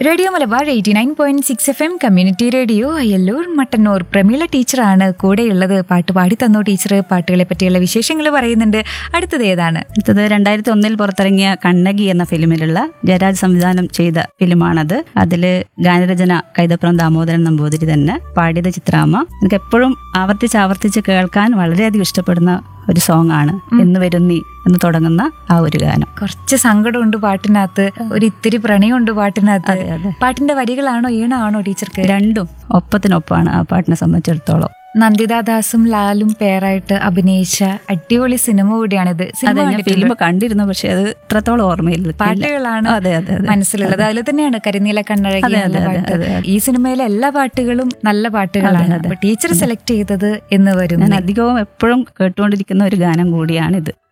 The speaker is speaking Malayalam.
Radio Malabar eighty nine point six F M community radio Ayyalloor Mattannur Prameela ടീച്ചറാണ് കൂടെയുള്ളത് പാട്ട് പാടി തന്നു ടീച്ചർ പാട്ടുകളെ പറ്റിയുള്ള വിശേഷങ്ങൾ പറയുന്നുണ്ട് അടുത്തത് ഏതാണ് അടുത്തത് രണ്ടായിരത്തി ഒന്നിൽ പുറത്തിറങ്ങിയ കണ്ണകി എന്ന ഫിലിമിലുള്ള ജയരാജ് സംവിധാനം ചെയ്ത ഫിലിമാണത് അതില് ഗാനരചന കൈതപ്പുറം ദാമോദരൻ നമ്പൂതിരി തന്നെ പാടിയത് ചിത്രാമ്മ എനിക്ക് എപ്പോഴും ആവർത്തിച്ച് ആവർത്തിച്ച് കേൾക്കാൻ വളരെയധികം ഇഷ്ടപ്പെടുന്ന ഒരു സോങ് ആണ് എന്ന് വരുന്നി എന്ന് തുടങ്ങുന്ന ആ ഒരു ഗാനം കുറച്ച് സങ്കടമുണ്ട് പാട്ടിനകത്ത് ഒരു ഇത്തിരി പ്രണയമുണ്ട് പാട്ടിനകത്ത് അതെ അതെ പാട്ടിന്റെ വരികളാണോ ഈണാണോ ടീച്ചർക്ക് രണ്ടും ഒപ്പത്തിനൊപ്പമാണ് ആ പാട്ടിനെ സംബന്ധിച്ചിടത്തോളം നന്ദിത ദാസും ലാലും പേരായിട്ട് അഭിനയിച്ച അടിപൊളി സിനിമ കൂടിയാണിത് സിനിമ അതെ ഞാൻ കണ്ടിട്ടുണ്ടോ? ഫിലിം കണ്ടിരുന്നു പക്ഷെ അത് ഇത്രത്തോളം ഓർമ്മയില്ല പാട്ടുകളാണ് അതെ അതെ അതെ മനസ്സിലുള്ളത് അതിൽ തന്നെയാണ് കരിനീല കണ്ണഴകി അതെ, എന്നുള്ള അതെ, പാട്ട് അതെ, അതെ. ഈ സിനിമയിലെ എല്ലാ പാട്ടുകളും നല്ല പാട്ടുകളാണ് അതെ, അതെ. അപ്പൊ ടീച്ചർ സെലക്ട് ചെയ്തത് എന്ന് വരും ഞാൻ അധികവും എപ്പോഴും കേട്ടുകൊണ്ടിരിക്കുന്ന ഒരു ഗാനം കൂടിയാണിത്